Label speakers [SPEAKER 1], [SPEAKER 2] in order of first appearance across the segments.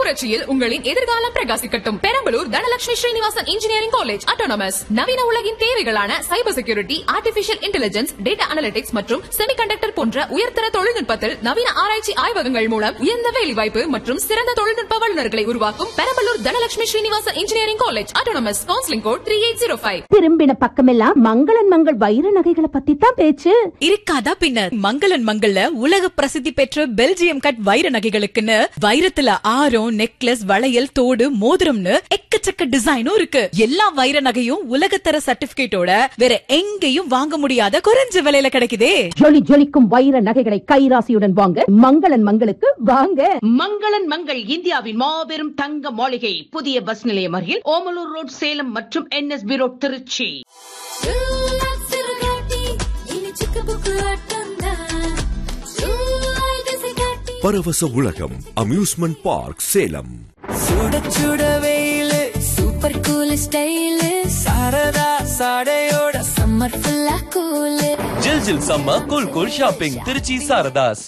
[SPEAKER 1] புரட்சியில் உங்களின் எதிர்காலம் பிரகாசிக்கட்டும் Perambalur Dhanalakshmi Srinivasan engineering college autonomous நவீன உலகின் தேவைகளான cyber security artificial intelligence data analytics மற்றும் செமிகண்டக்டர் போன்ற உயர்தர தொழில்நுட்பத்தில் நவீன ஆராய்ச்சி ஆய்வகங்கள் மூலம் உயர்ந்த வேலைவாய்ப்பு மற்றும் சிறந்த தொழில்நுட்ப வல்லுநர்களை உருவாக்கும் Perambalur Dhanalakshmi Srinivasan engineering college autonomous counselling code three eight zero five
[SPEAKER 2] திரும்பின பக்கமெல்லாம் மங்களன் மங்கள் வைர நகைகளை பத்தி தான் பேச்சு
[SPEAKER 3] இருக்காதா பின்ன மங்களன் மங்கள்ல உலக பிரசித்தி பெற்ற பெல்ஜியம் கட் வைர நகைகளுக்குன்னு வைரத்துல ஆரம் நெக்லஸ் வளையல் தோடு மோதிரம்னு எக்கச்சக்க டிசைனும் இருக்கு எல்லா வைர நகையும் உலகத்தர சர்டிபிகேட்டோட வேற எங்கேயும் வாங்க முடியாத குறைஞ்ச விலையில கிடைக்குதே
[SPEAKER 2] ஜொலி ஜொலிக்கும் வைர நகைகளை கைராசியுடன் வாங்க மங்களன் மங்களுக்கு வாங்க
[SPEAKER 4] மங்களன் மங்கள் இந்தியாவின் மாபெரும் தங்க மாளிகை புதிய பஸ் நிலையம் அருகில் ஓமலூர் ரோட் சேலம் மற்றும் என்எஸ்பி ரோட் திருச்சி
[SPEAKER 5] பரவச உலகம் அம்யூஸ்மெண்ட் பார்க் சேலம்
[SPEAKER 6] சுட சுட வெயிலு
[SPEAKER 7] சூப்பர் கூல் ஸ்டைலு
[SPEAKER 6] சாரதா சாடையோட
[SPEAKER 7] சம்மர் ஃபுல்லா கூலு
[SPEAKER 6] ஜில் ஜில் சம்ம cool cool shopping Trichy Saradhas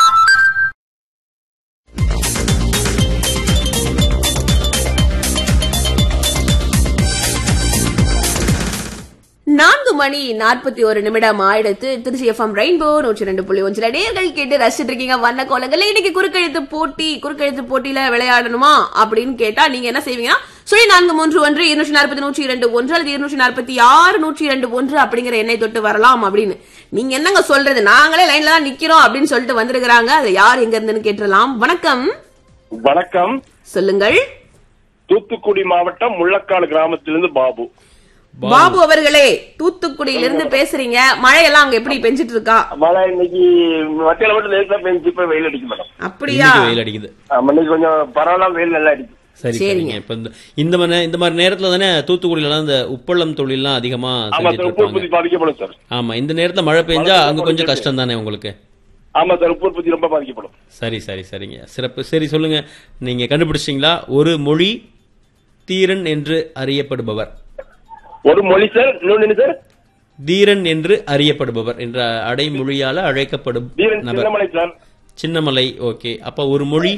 [SPEAKER 8] நான்கு மணி நாற்பத்தி ஒரு நிமிடம் ஆயிடுத்து திருச்சி எஃப்எம் ரெயின்போ நூற்றி ரெண்டு புள்ளி ஒன்றில் நேர்கள் கேட்டு ரசிச்சிட்டு இருக்கீங்க வண்ண கோலங்கள்ல இன்னைக்கு குறுக்கெழுத்து போட்டி குறுக்கெழுத்து போட்டியில விளையாடணுமா அப்படின்னு கேட்டா நீங்க என்ன செய்வீங்கன்னா சுழி நான்கு மூன்று ஒன்று இருநூற்றி நாற்பத்தி நூற்றி இரண்டு ஒன்று அல்லது இருநூற்றி நாற்பத்தி ஆறு நூற்றி இரண்டு ஒன்று அப்படிங்கிற எண்ணை தொட்டு வரலாம் அப்படின்னு நீங்க என்னங்க சொல்றது நாங்களே லைன்ல தான் நிக்கிறோம் அப்படின்னு சொல்லிட்டு வந்திருக்கிறாங்க அது யார் எங்க இருந்துன்னு கேட்டுடலாம் வணக்கம்
[SPEAKER 9] வணக்கம்
[SPEAKER 8] சொல்லுங்கள்
[SPEAKER 9] தூத்துக்குடி மாவட்டம் முள்ளக்காடு கிராமத்திலிருந்து பாபு
[SPEAKER 8] பாபு அவர்களே தூத்துக்குடியிலிருந்து பேசுறீங்க மழையெல்லாம் அங்க எப்படி பெஞ்சிட்டு இருக்கா
[SPEAKER 9] மழை இன்னைக்கு மத்தியில மட்டும் லேசா பெஞ்சு இப்ப வெயில் அடிக்கும் மேடம்
[SPEAKER 8] அப்படியா
[SPEAKER 10] இன்னைக்கு வெயில் அடிக்குது
[SPEAKER 9] ஆமா, இன்னைக்கு கொஞ்சம் பரவாயில்ல வெயில் நல்லா அடிக்கும்
[SPEAKER 10] சரி
[SPEAKER 8] சரிங்க.
[SPEAKER 10] சரிங்க இப்ப இந்த இந்த மாதிரி இந்த மாதிரி நேரத்துல தானே தூத்துக்குடியில எல்லாம் இந்த உப்பளம் தொழில்லாம் அதிகமா
[SPEAKER 9] ஆமா
[SPEAKER 10] செஞ்சுட்டு
[SPEAKER 9] சார் உப்பு உற்பத்தி
[SPEAKER 10] இருப்பாங்க
[SPEAKER 9] பாதிக்கப்படும் சார்
[SPEAKER 10] ஆமா இந்த நேரத்துல மழை பெஞ்சா அங்க கொஞ்சம் கஷ்டம் தானே உங்களுக்கு
[SPEAKER 9] ஆமா சார் உப்பு உற்பத்தி ரொம்ப பாதிக்கப்படும்
[SPEAKER 10] சரி சரி சரிங்க சிறப்பு சரி சொல்லுங்க நீங்க கண்டுபிடிச்சிங்களா ஒரு மொழி தீரன் என்று அறியப்படுபவர்
[SPEAKER 9] ஒரு மொழி சார் இன்னொன்னு என்ன சார்
[SPEAKER 10] தீரன் என்று அறியப்படுபவர் என்ற அடைமொழியால அழைக்கப்படும்
[SPEAKER 9] தீரன்
[SPEAKER 10] நபர்
[SPEAKER 9] சின்னமலை சார்
[SPEAKER 10] சின்னமலை ஓகே அப்ப ஒரு மொழி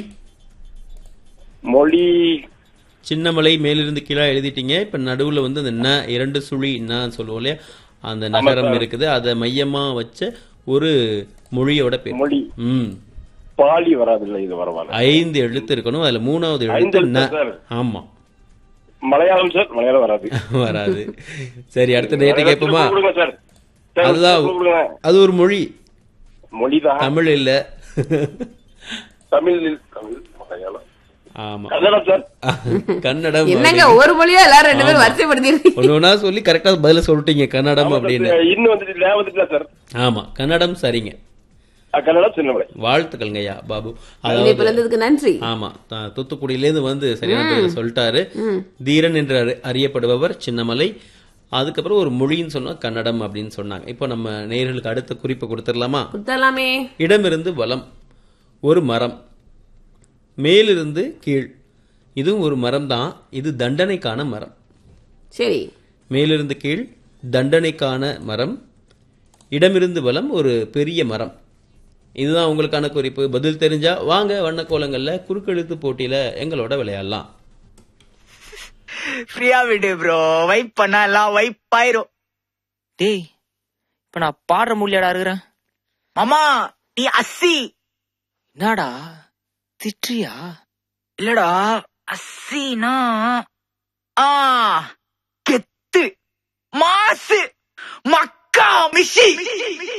[SPEAKER 9] மொழி
[SPEAKER 10] சின்னமலை மேலிருந்து கீழே எழுதிட்டீங்க இப்ப நடுவுல வந்து அந்த ந இரண்டு சுழி ந சொல்லுவோம் இல்லையா அந்த நகரம் இருக்குது அதை மையமா வச்ச ஒரு மொழியோட பேர்
[SPEAKER 9] மொழி
[SPEAKER 10] ம்
[SPEAKER 9] பாலி வராதில்லை இது வரவால
[SPEAKER 10] ஐந்து எழுத்து இருக்கணும் அதுல மூணாவது
[SPEAKER 9] ஐந்து
[SPEAKER 10] எழுத்து ந
[SPEAKER 9] எழுத்து, சார்.
[SPEAKER 10] ஆமா
[SPEAKER 9] மலையாளம் சார் மலையாளம் வராது
[SPEAKER 10] வராது சரி அடுத்த நேரத்தை கேட்போமா
[SPEAKER 9] திருப்பூர் கொடுங்க சார் சார்,
[SPEAKER 10] அதுதான்
[SPEAKER 9] திருப்பூர் கொடுங்க.
[SPEAKER 10] அது ஒரு மொழி
[SPEAKER 9] மொழிதான்
[SPEAKER 10] தமிழ் இல்ல
[SPEAKER 9] தமிழ் தமிழ் மலையாளம்
[SPEAKER 10] ஆமா
[SPEAKER 9] கன்னடம் சார்
[SPEAKER 10] கன்னடம்
[SPEAKER 8] என்னங்க
[SPEAKER 10] அப்படின்னு.
[SPEAKER 8] ஒரு மொழியா எல்லாரும் ரெண்டு பேரும்
[SPEAKER 10] ஆமா.
[SPEAKER 8] வரிசைப்படுத்திருக்கீங்க
[SPEAKER 10] ஒண்ணு ஒண்ணா சொல்லி கரெக்டா பதில சொல்லிட்டீங்க கன்னடம் அப்படின்னு
[SPEAKER 9] இன்னும் வந்துட்டு லே வந்துட்டுல சார்
[SPEAKER 10] ஆமா கன்னடம் சரிங்க
[SPEAKER 9] அஹ், கன்னடம் சின்னமலை
[SPEAKER 10] வாழ்த்துக்கள்ங்க ஐயா பாபு
[SPEAKER 8] இணைப்புல
[SPEAKER 10] அதாவது
[SPEAKER 8] இருந்ததுக்கு நன்றி
[SPEAKER 10] ஆமா த- தூத்துக்குடியிலேருந்து வந்து சரியான பதில சொல்லிட்டாரு தீரன் என்று அறி- அறியப்படுபவர் சின்னமலை அதுக்கப்புறம் ஒரு மொழின்னு சொன்னா கன்னடம் அப்படின்னு சொன்னாங்க இப்போ நம்ம நேயர்களுக்கு அடுத்த குறிப்பு கொடுத்துடலாமா
[SPEAKER 8] குத்தலாமே
[SPEAKER 10] இடமிருந்து வலம் ஒரு மரம் மேலிருந்து கீழ் இதுவும் ஒரு மரம் தான் இது தண்டனைக்கான மரம்
[SPEAKER 8] சரி
[SPEAKER 10] மேலிருந்து கீழ் தண்டனைக்கான மரம் இடமிருந்து வலம் ஒரு பெரிய மரம் இதுதான் உங்களுக்கான குறிப்பு பதில் தெரிஞ்சா வாங்க வண்ணக்கோலங்கள்ல குறுக்கெழுத்து போட்டியில எங்களோட விளையாடலாம்
[SPEAKER 6] ஃப்ரீயா விடு ப்ரோ வைப் பண்ணா எல்லாம் வைப் ஆயிரும் டேய் இப்ப நான் பாடுற முடியாடா இருக்கிறேன் மாமா நீ அஸ்ஸி என்னடா திட்டுறியா இல்லடா அஸ்ஸினா ஆ கெத்து மாசு மக்கா மிஷி